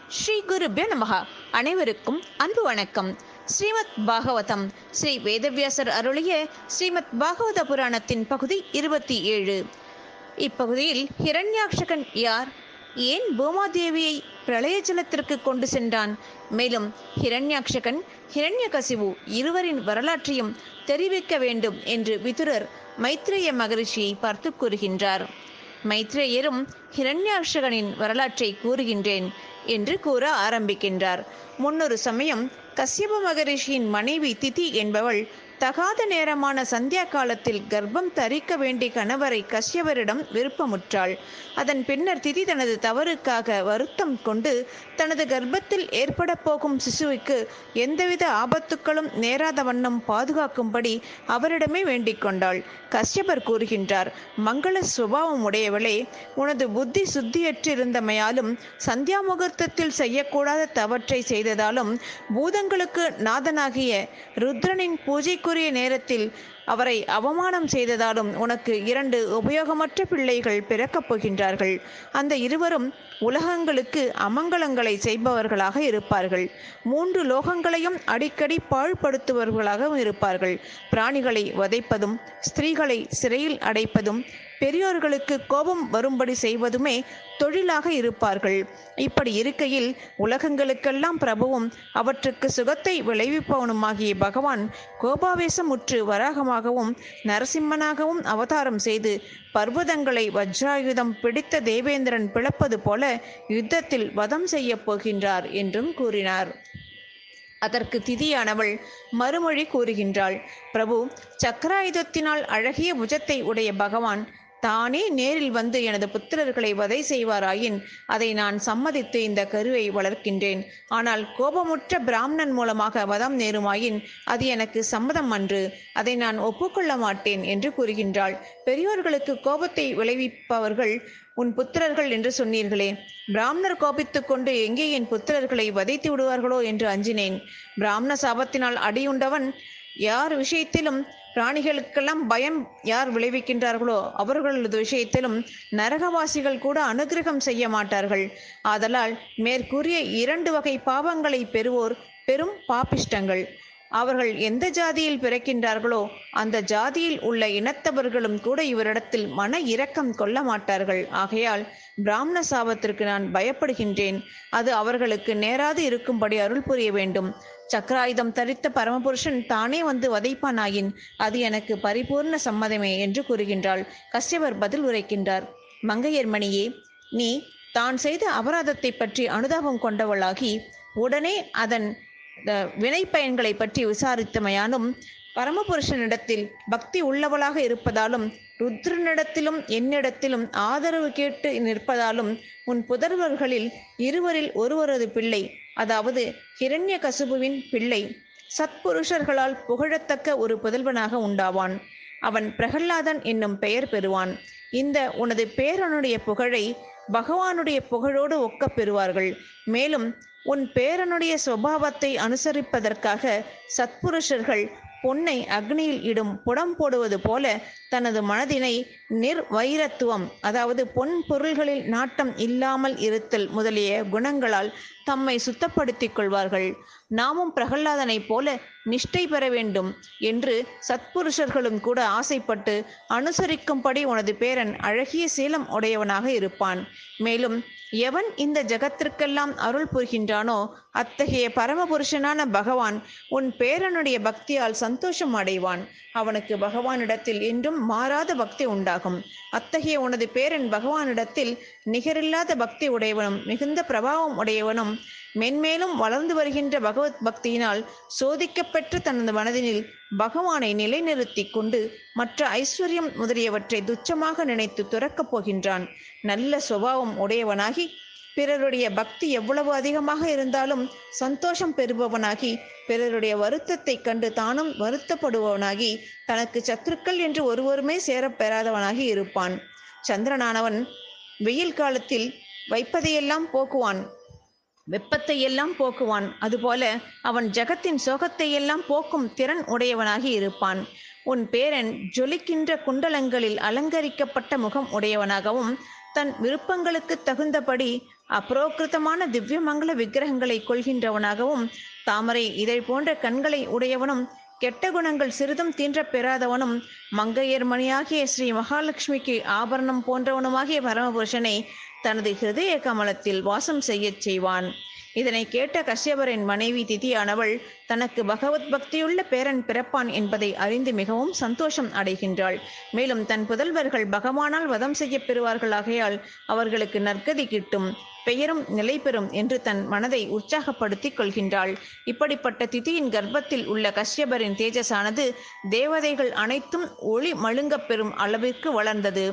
ஸ்ரீ குருபியோ நமகா அனைவருக்கும் அன்பு வணக்கம் ஸ்ரீமத் பாகவதம் ஸ்ரீ வேதவியாசர் அருளிய ஸ்ரீமத் பாகவத புராணத்தின் பகுதி இருபத்தி ஏழு இப்பகுதியில் ஹிரண்யாக்ஷகன் யார் ஏன் பூமாதேவியை பிரளய ஜலத்திற்கு கொண்டு சென்றான் மேலும் ஹிரண்யாக்ஷகன் ஹிரண்யகசிபு இருவரின் வரலாற்றையும் தெரிவிக்க வேண்டும் என்று விதுரர் மைத்ரேய மகரிஷியை பார்த்து கூறுகின்றார் மைத்ரேயரும் ஹிரண்யாக்ஷகனின் வரலாற்றை கூறுகின்றேன் என்று கூற ஆரம்பிக்கின்றார் முன்னொரு சமயம் கஸ்யப மகரிஷியின் மனைவி திதி என்பவள் தகாத நேரமான சந்தியா காலத்தில் கர்ப்பம் தரிக்க வேண்டிய கணவரை கஷ்யபரிடம் விருப்பமுற்றாள் அதன் பின்னர் திதி தனது தவறுக்காக வருத்தம் கொண்டு தனது கர்ப்பத்தில் ஏற்பட போகும் சிசுவுக்கு எந்தவித ஆபத்துக்களும் நேராத வண்ணம் பாதுகாக்கும்படி அவரிடமே வேண்டிக் கொண்டாள் கஷ்யபர் கூறுகின்றார் மங்கள சுபாவம் உடையவளே உனது புத்தி சுத்தியற்றிருந்தமையாலும் சந்தியா முகூர்த்தத்தில் செய்யக்கூடாத தவற்றை செய்ததாலும் பூதங்களுக்கு நாதனாகிய ருத்ரனின் பூஜைக்குரிய நேரத்தில் அவரை அவமானம் செய்ததாலும் உனக்கு இரண்டு உபயோகமற்ற பிள்ளைகள் பிறக்கப் போகின்றார்கள் அந்த இருவரும் உலகங்களுக்கு அமங்கலங்களை செய்பவர்களாக இருப்பார்கள் மூன்று லோகங்களையும் அடிக்கடி பாழ்படுத்துபவர்களாகவும் இருப்பார்கள் பிராணிகளை வதைப்பதும் ஸ்திரீகளை சிறையில் அடைப்பதும் பெரியோர்களுக்கு கோபம் வரும்படி செய்வதுமே தொழிலாக இருப்பார்கள் இப்படி இருக்கையில் உலகங்களுக்கெல்லாம் பிரபுவும் அவற்றுக்கு சுகத்தை விளைவிப்பவனுமாகிய பகவான் கோபாவேசமுற்று வராகமாகவும் நரசிம்மனாகவும் அவதாரம் செய்து பர்வதங்களை வஜ்ராயுதம் பிடித்த தேவேந்திரன் பிளப்பது போல யுத்தத்தில் வதம் செய்யப் போகின்றார் என்றும் கூறினார் அதற்கு திதியானவள் மறுமொழி கூறுகின்றாள் பிரபு சக்கராயுதத்தினால் அழகிய புஜத்தை உடைய பகவான் தானே நேரில் வந்து எனது புத்திரர்களை வதை செய்வாராயின் அதை நான் சம்மதித்து இந்த கருவை வளர்க்கின்றேன் ஆனால் கோபமுற்ற பிராமணன் மூலமாக வதம் நேருமாயின் அது எனக்கு சம்மதம் அன்று அதை நான் ஒப்புக்கொள்ள மாட்டேன் என்று கூறுகின்றாள் பெரியோர்களுக்கு கோபத்தை விளைவிப்பவர்கள் உன் புத்திரர்கள் என்று சொன்னீர்களே பிராமணர் கோபித்துக் கொண்டு எங்கே என் புத்திரர்களை வதைத்து விடுவார்களோ என்று அஞ்சினேன் பிராமண சாபத்தினால் அடியுண்டவன் யார் விஷயத்திலும் பிராணிகளுக்கெல்லாம் பயம் யார் விளைவிக்கின்றார்களோ அவர்களது விஷயத்திலும் நரகவாசிகள் கூட அனுகிரகம் செய்ய மாட்டார்கள் ஆதலால் மேற்கூறிய இரண்டு வகை பாவங்களை பெறுவோர் பெரும் பாபிஷ்டங்கள் அவர்கள் எந்த ஜாதியில் பிறக்கின்றார்களோ அந்த ஜாதியில் உள்ள இனத்தவர்களும் கூட இவரிடத்தில் மன இரக்கம் கொள்ள மாட்டார்கள் ஆகையால் பிராமண சாபத்திற்கு நான் பயப்படுகின்றேன் அது அவர்களுக்கு நேராது இருக்கும்படி அருள் புரிய வேண்டும் சக்கராயுதம் தரித்த பரமபுருஷன் தானே வந்து வதைப்பானாயின் அது எனக்கு பரிபூர்ண சம்மதமே என்று கூறுகின்றாள் கஷ்யவர் பதில் உரைக்கின்றார் மங்கையர் மணியே நீ தான் செய்த அபராதத்தை பற்றி அனுதாபம் கொண்டவளாகி உடனே அதன் வினை பயன்களை பற்றி விசாரித்தமையானும் பரமபுருஷனிடத்தில் பக்தி உள்ளவளாக இருப்பதாலும் ருத்ரனிடத்திலும் என்னிடத்திலும் ஆதரவு கேட்டு நிற்பதாலும் உன் புதல்வர்களில் இருவரில் ஒருவரது பிள்ளை அதாவது ஹிரண்ய கசுபுவின் பிள்ளை சத்புருஷர்களால் புகழத்தக்க ஒரு புதல்வனாக உண்டாவான் அவன் பிரகல்லாதன் என்னும் பெயர் பெறுவான் இந்த உனது பேரனுடைய புகழை பகவானுடைய புகழோடு ஒக்கப் பெறுவார்கள் மேலும் உன் பேரனுடைய சுவாவத்தை அனுசரிப்பதற்காக சத்புருஷர்கள் பொன்னை அக்னியில் இடும் புடம் போடுவது போல தனது மனதினை நிர்வைரத்துவம் அதாவது பொன் பொருள்களில் நாட்டம் இல்லாமல் இருத்தல் முதலிய குணங்களால் தம்மை சுத்தப்படுத்திக் கொள்வார்கள் நாமும் பிரகல்லாதனைப் போல நிஷ்டை பெற வேண்டும் என்று சத்புருஷர்களும் கூட ஆசைப்பட்டு அனுசரிக்கும்படி உனது பேரன் அழகிய சீலம் உடையவனாக இருப்பான் மேலும் எவன் இந்த ஜகத்திற்கெல்லாம் அருள் புரிகின்றானோ அத்தகைய பரமபுருஷனான பகவான் உன் பேரனுடைய பக்தியால் சந்தோஷம் அடைவான் அவனுக்கு பகவானிடத்தில் என்றும் மாறாத பக்தி உண்டாகும் அத்தகைய உனது பேரன் பகவானிடத்தில் நிகரில்லாத பக்தி உடையவனும் மிகுந்த பிரபாவம் உடையவனும் மென்மேலும் வளர்ந்து வருகின்ற பகவத் பக்தியினால் சோதிக்கப்பெற்று தனது மனதினில் பகவானை நிலைநிறுத்தி கொண்டு மற்ற ஐஸ்வர்யம் முதலியவற்றை துச்சமாக நினைத்து துறக்கப் போகின்றான் நல்ல சுபாவம் உடையவனாகி பிறருடைய பக்தி எவ்வளவு அதிகமாக இருந்தாலும் சந்தோஷம் பெறுபவனாகி பிறருடைய வருத்தத்தை கண்டு தானும் வருத்தப்படுபவனாகி தனக்கு சத்துருக்கள் என்று ஒருவருமே சேரப் பெறாதவனாகி இருப்பான் சந்திரனானவன் வெயில் காலத்தில் வைப்பதையெல்லாம் போக்குவான் வெப்பத்தை எல்லாம் போக்குவான் அதுபோல அவன் ஜகத்தின் சோகத்தை எல்லாம் போக்கும் திறன் உடையவனாகி இருப்பான் உன் பேரன் ஜொலிக்கின்ற குண்டலங்களில் அலங்கரிக்கப்பட்ட முகம் உடையவனாகவும் தன் விருப்பங்களுக்கு தகுந்தபடி அப்ரோக்கிருத்தமான திவ்யமங்கள விக்கிரகங்களை கொள்கின்றவனாகவும் தாமரை இதழ் போன்ற கண்களை உடையவனும் கெட்ட குணங்கள் சிறிதும் தீன்றப் பெறாதவனும் மங்கையர் மணியாகிய ஸ்ரீ மகாலட்சுமிக்கு ஆபரணம் போன்றவனுமாகிய பரமபுருஷனை தனது ஹிருதய கமலத்தில் வாசம் செய்யச் செய்வான் இதனை கேட்ட கஷ்யபரின் மனைவி திதியானவள் தனக்கு பகவத் பக்தியுள்ள பேரன் பிறப்பான் என்பதை அறிந்து மிகவும் சந்தோஷம் அடைகின்றாள் மேலும் தன் புதல்வர்கள் பகவானால் வதம் செய்யப் பெறுவார்களாகையால் அவர்களுக்கு நற்கதி கிட்டும் பெயரும் நிலை பெறும் என்று தன் மனதை உற்சாகப்படுத்திக் கொள்கின்றாள் இப்படிப்பட்ட திதியின் கர்ப்பத்தில் உள்ள கஷ்யபரின் தேஜஸானது தேவதைகள் அனைத்தும் ஒளி மழுங்கப் பெறும் அளவிற்கு வளர்ந்தது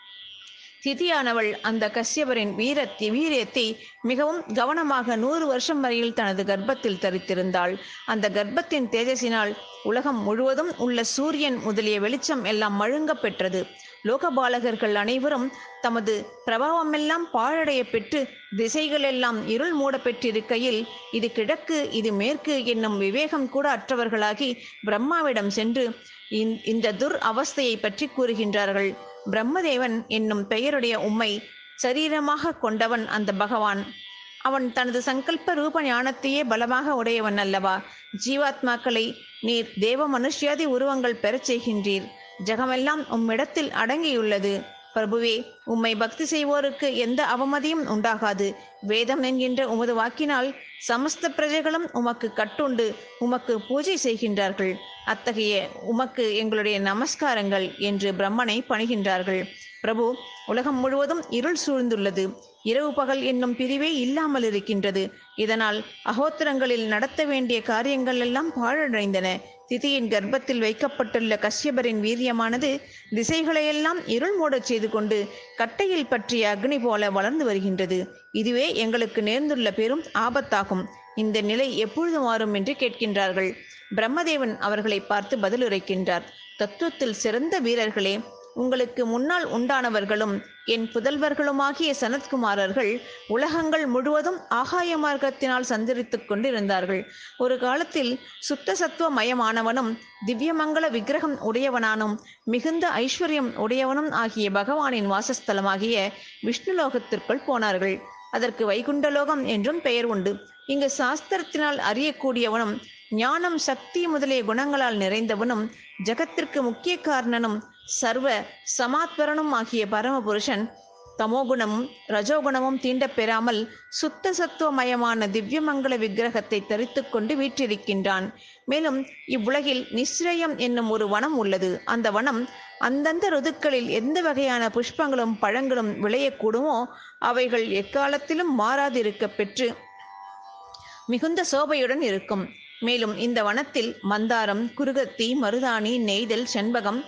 திதியானவள் அந்த கஷ்யபரின் வீரத்தி வீரியத்தை மிகவும் கவனமாக நூறு வருஷம் வரையில் தனது கர்ப்பத்தில் தரித்திருந்தாள் அந்த கர்ப்பத்தின் தேஜஸினால் உலகம் முழுவதும் உள்ள சூரியன் முதலிய வெளிச்சம் எல்லாம் மழுங்கப் பெற்றது லோகபாலகர்கள் அனைவரும் தமது பிரபாவமெல்லாம் பாழடைய பெற்று திசைகளெல்லாம் இருள் மூட பெற்றிருக்கையில் இது கிழக்கு இது மேற்கு என்னும் விவேகம் கூட அற்றவர்களாகி பிரம்மாவிடம் சென்று இந்த துர் அவஸ்தையை பற்றி கூறுகின்றார்கள் பிரம்மதேவன் என்னும் பெயருடைய உம்மை சரீரமாக கொண்டவன் அந்த பகவான் அவன் தனது சங்கல்ப ரூப ஞானத்தையே பலமாக உடையவன் அல்லவா ஜீவாத்மாக்களை நீர் தேவ மனுஷ்யாதி உருவங்கள் பெறச் செய்கின்றீர் ஜகமெல்லாம் உம்மிடத்தில் அடங்கியுள்ளது பிரபுவே உம்மை பக்தி செய்வோருக்கு எந்த அவமதியும் உண்டாகாது வேதம் என்கின்ற உமது வாக்கினால் சமஸ்த பிரஜைகளும் உமக்கு கட்டுண்டு உமக்கு பூஜை செய்கின்றார்கள் அத்தகைய உமக்கு எங்களுடைய நமஸ்காரங்கள் என்று பிரம்மனை பணிகின்றார்கள் பிரபு உலகம் முழுவதும் இருள் சூழ்ந்துள்ளது இரவு பகல் என்னும் பிரிவே இல்லாமல் இருக்கின்றது இதனால் அகோத்திரங்களில் நடத்த வேண்டிய காரியங்கள் எல்லாம் பாழடைந்தன திதியின் கர்ப்பத்தில் வைக்கப்பட்டுள்ள கஷ்யபரின் வீரியமானது திசைகளையெல்லாம் இருள் மூடச் செய்து கொண்டு கட்டையில் பற்றிய அக்னி போல வளர்ந்து வருகின்றது இதுவே எங்களுக்கு நேர்ந்துள்ள பெரும் ஆபத்தாகும் இந்த நிலை எப்பொழுது மாறும் என்று கேட்கின்றார்கள் பிரம்மதேவன் அவர்களை பார்த்து பதிலுரைக்கின்றார் தத்துவத்தில் சிறந்த வீரர்களே உங்களுக்கு முன்னால் உண்டானவர்களும் என் புதல்வர்களுமாகிய சனத்குமாரர்கள் உலகங்கள் முழுவதும் ஆகாய மார்க்கத்தினால் சஞ்சரித்துக் கொண்டிருந்தார்கள் ஒரு காலத்தில் சுத்த சத்துவ மயமானவனும் திவ்யமங்கள விக்கிரகம் உடையவனானும் மிகுந்த ஐஸ்வர்யம் உடையவனும் ஆகிய பகவானின் வாசஸ்தலமாகிய விஷ்ணுலோகத்திற்குள் போனார்கள் அதற்கு வைகுண்டலோகம் என்றும் பெயர் உண்டு இங்கு சாஸ்திரத்தினால் அறியக்கூடியவனும் ஞானம் சக்தி முதலிய குணங்களால் நிறைந்தவனும் ஜகத்திற்கு முக்கிய காரணனும் சர்வ சமாத்வரனும் ஆகிய பரமபுருஷன் தமோகுணமும் ரஜோகுணமும் தீண்டப் பெறாமல் சுத்த சத்துவமயமான திவ்யமங்கள விக்கிரகத்தை தரித்து கொண்டு வீற்றிருக்கின்றான் மேலும் இவ்வுலகில் நிஸ்ரயம் என்னும் ஒரு வனம் உள்ளது அந்த வனம் அந்தந்த ருதுக்களில் எந்த வகையான புஷ்பங்களும் பழங்களும் விளையக்கூடுமோ அவைகள் எக்காலத்திலும் மாறாதிருக்க பெற்று மிகுந்த சோபையுடன் இருக்கும் மேலும் இந்த வனத்தில் மந்தாரம் குருகத்தி மருதாணி நெய்தல் செண்பகம்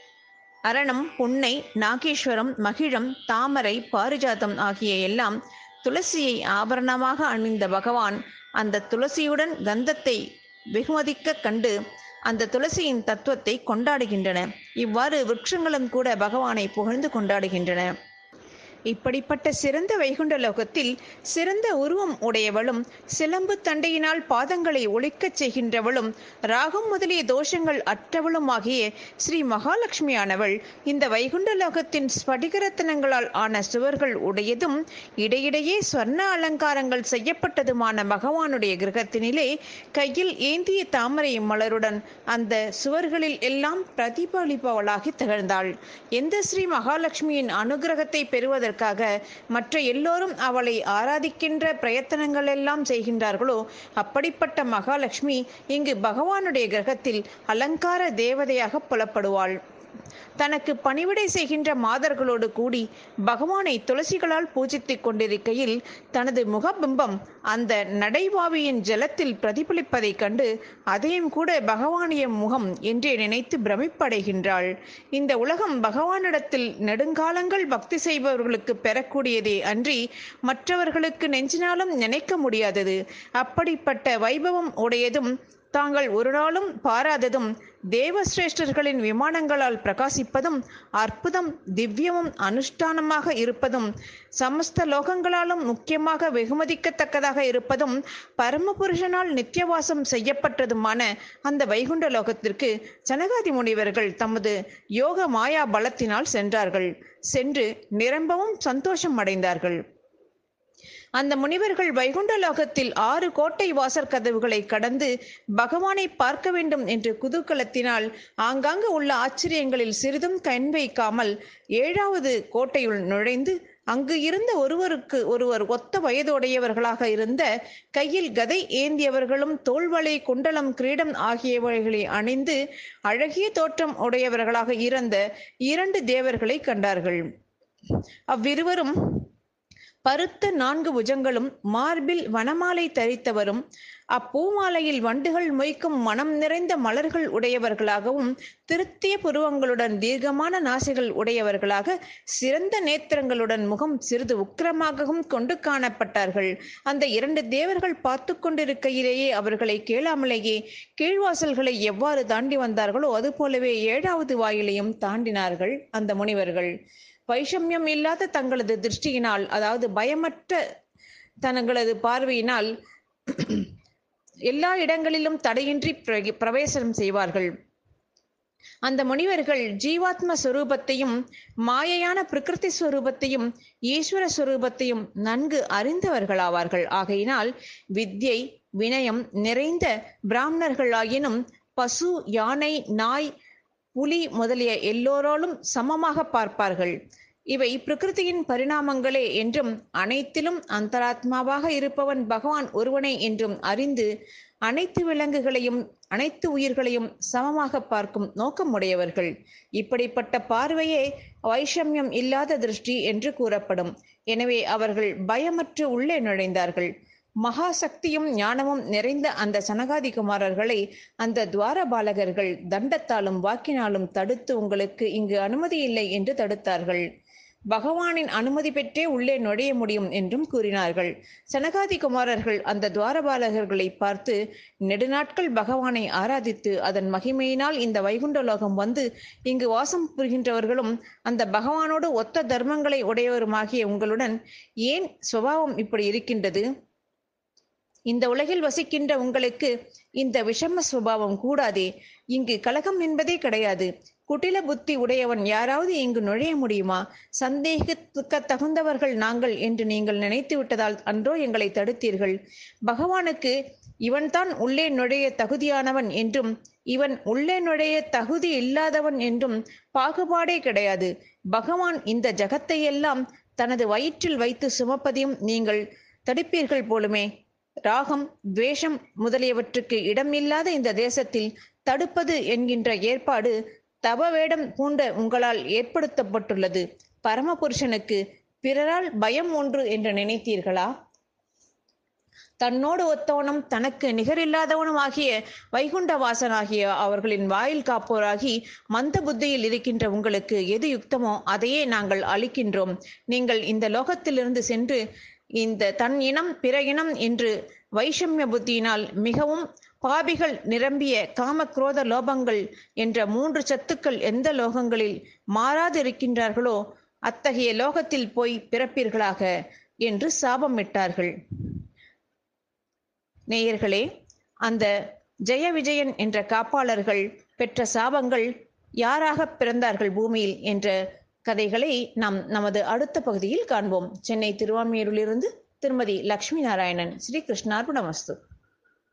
அரணம் புன்னை நாகேஸ்வரம் மகிழம் தாமரை பாரிஜாதம் ஆகிய எல்லாம் துளசியை ஆபரணமாக அணிந்த பகவான் அந்த துளசியுடன் கந்தத்தை வெகுமதிக்க கண்டு அந்த துளசியின் தத்துவத்தை கொண்டாடுகின்றன இவ்வாறு விருட்சங்களும் கூட பகவானை புகழ்ந்து கொண்டாடுகின்றன இப்படிப்பட்ட சிறந்த வைகுண்ட லோகத்தில் சிறந்த உருவம் உடையவளும் சிலம்பு தண்டையினால் பாதங்களை ஒழிக்கச் செய்கின்றவளும் ராகம் முதலிய தோஷங்கள் அற்றவளுமாகிய ஸ்ரீ மகாலட்சுமியானவள் இந்த வைகுண்ட லோகத்தின் ஸ்படிகரத்தனங்களால் ஆன சுவர்கள் உடையதும் இடையிடையே ஸ்வர்ண அலங்காரங்கள் செய்யப்பட்டதுமான பகவானுடைய கிரகத்தினிலே கையில் ஏந்திய தாமரை மலருடன் அந்த சுவர்களில் எல்லாம் பிரதிபலிப்பவளாகி திகழ்ந்தாள் எந்த ஸ்ரீ மகாலட்சுமியின் அனுகிரகத்தை பெறுவதற்கு செய்வதற்காக மற்ற எல்லோரும் அவளை ஆராதிக்கின்ற பிரயத்தனங்கள் எல்லாம் செய்கின்றார்களோ அப்படிப்பட்ட மகாலட்சுமி இங்கு பகவானுடைய கிரகத்தில் அலங்கார தேவதையாக புலப்படுவாள் தனக்கு பணிவிடை செய்கின்ற மாதர்களோடு கூடி பகவானை துளசிகளால் பூஜித்துக் கொண்டிருக்கையில் தனது முகபிம்பம் அந்த நடைவாவியின் ஜலத்தில் பிரதிபலிப்பதைக் கண்டு அதையும் கூட பகவானிய முகம் என்றே நினைத்து பிரமிப்படைகின்றாள் இந்த உலகம் பகவானிடத்தில் நெடுங்காலங்கள் பக்தி செய்பவர்களுக்கு பெறக்கூடியதே அன்றி மற்றவர்களுக்கு நெஞ்சினாலும் நினைக்க முடியாதது அப்படிப்பட்ட வைபவம் உடையதும் தாங்கள் ஒரு நாளும் பாராததும் தேவசிரேஷ்டர்களின் விமானங்களால் பிரகாசிப்பதும் அற்புதம் திவ்யமும் அனுஷ்டானமாக இருப்பதும் சமஸ்த லோகங்களாலும் முக்கியமாக வெகுமதிக்கத்தக்கதாக இருப்பதும் பரமபுருஷனால் நித்தியவாசம் செய்யப்பட்டதுமான அந்த வைகுண்ட லோகத்திற்கு ஜனகாதி முனிவர்கள் தமது யோக மாயா பலத்தினால் சென்றார்கள் சென்று நிரம்பவும் சந்தோஷம் அடைந்தார்கள் அந்த முனிவர்கள் வைகுண்ட லோகத்தில் ஆறு கோட்டை வாசற் கதவுகளை கடந்து பகவானை பார்க்க வேண்டும் என்று குதூகலத்தினால் ஆங்காங்கு உள்ள ஆச்சரியங்களில் சிறிதும் கண் வைக்காமல் ஏழாவது கோட்டையுள் நுழைந்து அங்கு இருந்த ஒருவருக்கு ஒருவர் ஒத்த வயதுடையவர்களாக இருந்த கையில் கதை ஏந்தியவர்களும் தோல்வளை குண்டலம் கிரீடம் ஆகியவைகளை அணிந்து அழகிய தோற்றம் உடையவர்களாக இருந்த இரண்டு தேவர்களை கண்டார்கள் அவ்விருவரும் பருத்த நான்கு புஜங்களும் மார்பில் வனமாலை தரித்தவரும் அப்பூமாலையில் வண்டுகள் மொய்க்கும் மனம் நிறைந்த மலர்கள் உடையவர்களாகவும் திருத்திய புருவங்களுடன் தீர்க்கமான நாசிகள் உடையவர்களாக சிறந்த நேத்திரங்களுடன் முகம் சிறிது உக்கிரமாகவும் கொண்டு காணப்பட்டார்கள் அந்த இரண்டு தேவர்கள் பார்த்து கொண்டிருக்கையிலேயே அவர்களை கேளாமலேயே கீழ்வாசல்களை எவ்வாறு தாண்டி வந்தார்களோ அதுபோலவே ஏழாவது வாயிலையும் தாண்டினார்கள் அந்த முனிவர்கள் வைஷமியம் இல்லாத தங்களது திருஷ்டியினால் அதாவது பயமற்ற தங்களது பார்வையினால் எல்லா இடங்களிலும் தடையின்றி பிர- பிரவேசனம் செய்வார்கள் அந்த முனிவர்கள் ஜீவாத்ம ஸ்வரூபத்தையும் மாயையான பிரகிருதி ஸ்வரூபத்தையும் ஈஸ்வர ஸ்வரூபத்தையும் நன்கு அறிந்தவர்களாவார்கள் ஆகையினால் வித்யை வினயம் நிறைந்த பிராமணர்களாயினும் பசு யானை நாய் புலி முதலிய எல்லோராலும் சமமாக பார்ப்பார்கள் இவை பிரகிருதியின் பரிணாமங்களே என்றும் அனைத்திலும் அந்தராத்மாவாக இருப்பவன் பகவான் ஒருவனே என்றும் அறிந்து அனைத்து விலங்குகளையும் அனைத்து உயிர்களையும் சமமாக பார்க்கும் நோக்கம் உடையவர்கள் இப்படிப்பட்ட பார்வையே வைஷமியம் இல்லாத திருஷ்டி என்று கூறப்படும் எனவே அவர்கள் பயமற்று உள்ளே நுழைந்தார்கள் மகா சக்தியும் ஞானமும் நிறைந்த அந்த சனகாதி குமாரர்களை அந்த துவாரபாலகர்கள் தண்டத்தாலும் வாக்கினாலும் தடுத்து உங்களுக்கு இங்கு அனுமதி இல்லை என்று தடுத்தார்கள் பகவானின் அனுமதி பெற்றே உள்ளே நுழைய முடியும் என்றும் கூறினார்கள் சனகாதி குமாரர்கள் அந்த துவாரபாலகர்களை பார்த்து நெடுநாட்கள் பகவானை ஆராதித்து அதன் மகிமையினால் இந்த வைகுண்ட லோகம் வந்து இங்கு வாசம் புரிகின்றவர்களும் அந்த பகவானோடு ஒத்த தர்மங்களை உடையவருமாகிய உங்களுடன் ஏன் சுபாவம் இப்படி இருக்கின்றது இந்த உலகில் வசிக்கின்ற உங்களுக்கு இந்த விஷம சுபாவம் கூடாதே இங்கு கலகம் என்பதே கிடையாது குட்டில புத்தி உடையவன் யாராவது இங்கு நுழைய முடியுமா சந்தேகிக்க தகுந்தவர்கள் நாங்கள் என்று நீங்கள் நினைத்து விட்டதால் அன்றோ எங்களை தடுத்தீர்கள் பகவானுக்கு இவன்தான் உள்ளே நுழைய தகுதியானவன் என்றும் இவன் உள்ளே நுழைய தகுதி இல்லாதவன் என்றும் பாகுபாடே கிடையாது பகவான் இந்த ஜகத்தை எல்லாம் தனது வயிற்றில் வைத்து சுமப்பதையும் நீங்கள் தடுப்பீர்கள் போலுமே ராகம் துவேஷம் முதலியவற்றுக்கு இடமில்லாத இந்த தேசத்தில் தடுப்பது என்கின்ற ஏற்பாடு தவ வேடம் பூண்ட உங்களால் ஏற்படுத்தப்பட்டுள்ளது பரமபுருஷனுக்கு பிறரால் பயம் ஒன்று என்று நினைத்தீர்களா தன்னோடு ஒத்தவனும் தனக்கு நிகரில்லாதவனும் ஆகிய வைகுண்டவாசனாகிய அவர்களின் வாயில் காப்போராகி மந்த புத்தியில் இருக்கின்ற உங்களுக்கு எது யுக்தமோ அதையே நாங்கள் அளிக்கின்றோம் நீங்கள் இந்த லோகத்திலிருந்து சென்று இந்த தன் இனம் பிற இனம் என்று வைஷமிய புத்தியினால் மிகவும் பாபிகள் நிரம்பிய காம குரோத லோபங்கள் என்ற மூன்று சத்துக்கள் எந்த லோகங்களில் மாறாதிருக்கின்றார்களோ அத்தகைய லோகத்தில் போய் பிறப்பீர்களாக என்று சாபமிட்டார்கள் நேயர்களே அந்த ஜெய விஜயன் என்ற காப்பாளர்கள் பெற்ற சாபங்கள் யாராக பிறந்தார்கள் பூமியில் என்ற கதைகளை நாம் நமது அடுத்த பகுதியில் காண்போம் சென்னை திருவான்மையூரிலிருந்து திருமதி லக்ஷ்மி நாராயணன் ஸ்ரீ கிருஷ்ணார்பணமஸ்து